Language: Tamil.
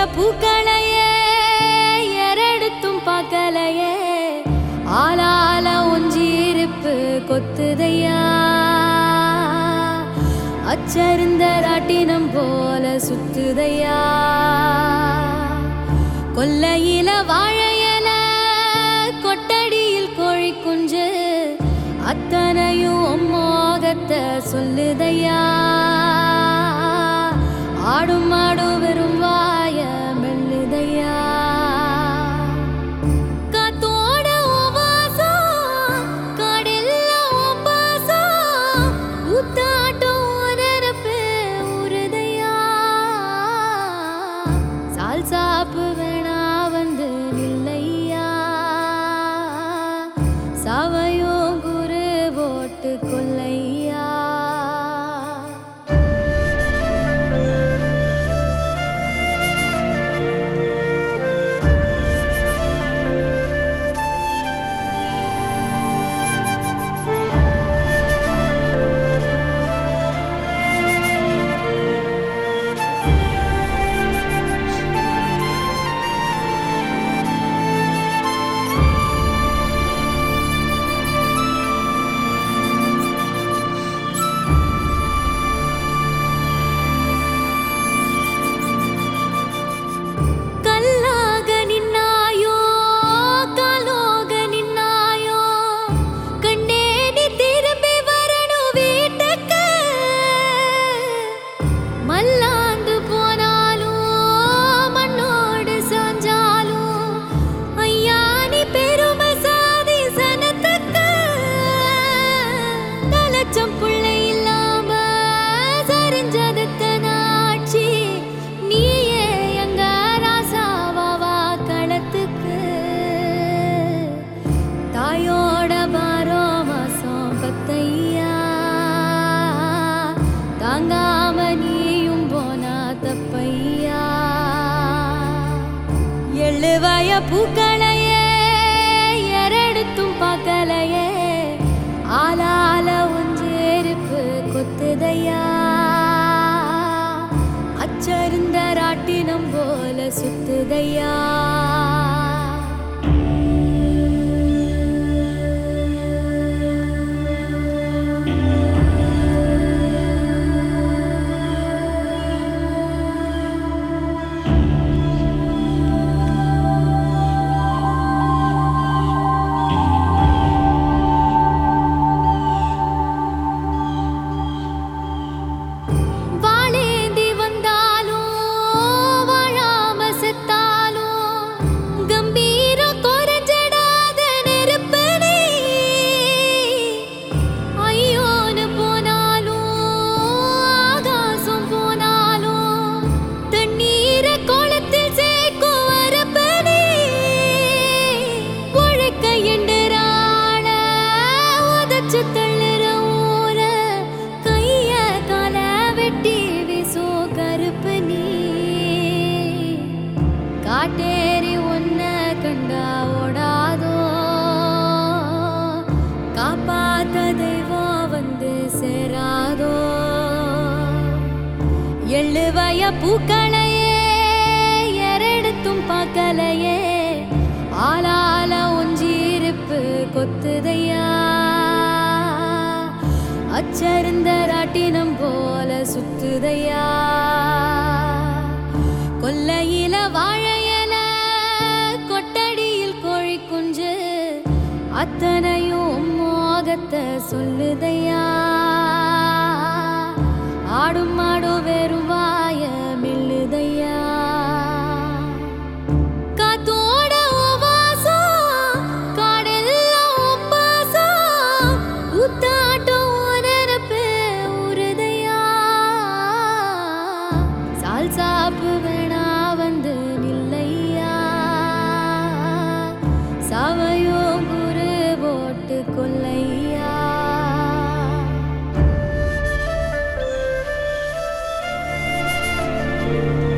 பூக்களையே எரெடுத்தும் பார்க்கலையே ஆளால ஒஞ்சிருப்பு கொத்துதையா அச்சருந்த ராட்டினம் போல சுத்துதையா கொல்லையில வாழையல கொட்டடியில் கோழி குஞ்சு அத்தனையும் மோகத்தை சொல்லுதையா ஆடும் மாடும் வெறும் வாய மெல்லுதையா காத்தோட உபாசம், காடெல்லாம் உபாசம், ஊத்தாட்டம் உனரப்பு உருதையா. சால் சாப்பு வேணா வந்து நில்லையா சவையோ குரு போட்டு கொல்லையா கல்லாக நின்னாயோ காலோக நின்னாயோ கண்ணே நீ திரும்பி வரணும் வீட்டுக்கு மல்லாந்து போனாலும் மண்ணோடு சாஞ்சாலும் ஐயா நீ பெருமை சாதி சனத்துக்கு தலைச்சம் புள்ளை இல்லாம சரிஞ்சதுக்கு நாட்சி நீயே எங்க ராசாவாவா களத்துக்கு தாயோட பாரோ மாசம் பத்தையா தாங்காம நீயும் போனா தப்பையா எழுவய பூக்களையே எரெடுத்தும் பார்க்கலையே ஆளால ஒஞ்சேருப்பு கொத்துதையா அச்சருந்த ராட்டினம் போல சுத்துதையா வாழேந்தி வந்தாலும் வாழாம செத்தாலும் கம்பீரம் குறைஞ்சிடாத நெருப்பு நீ. ஐயோன்னு போனாலும் ஆகாசம் போனாலும் தண்ணீரை குளத்தில் சேர்க்கும் வரப்பு நீ. உழைக்க எண்டுறாள உதச்சு தள்ளுற ஊர கைய கால வெட்டி வீசோ கருப்பு நீ காட்டேரி ஒன்ன கண்டா ஓடாதோ காப்பாத்த தெய்வம் வந்து சேராதோ எழுவய பூக்களையே எரெடுத்தும் பார்க்கலையே ஆளால ஒஞ்சிருப்பு கொத்துதையா அச்சருந்த ராட்டினம் போல சுத்துதையா கொல்லையில வாழையல கொட்டடியில் கோழி குஞ்சு அத்தனையும் மோகத்தை சொல்லுதையா ஆடும் மாடும் வெறும் வாய மெல்லுதையா காத்தோட உபாசம், காடெல்லாம் உப்பாசம், ஊத்தாட்டம் உனரப்பு உருதையா. சால் சாப்பு வேணா வந்து நில்லையா சவையோ குரு போட்டு கொல்லையா ஆ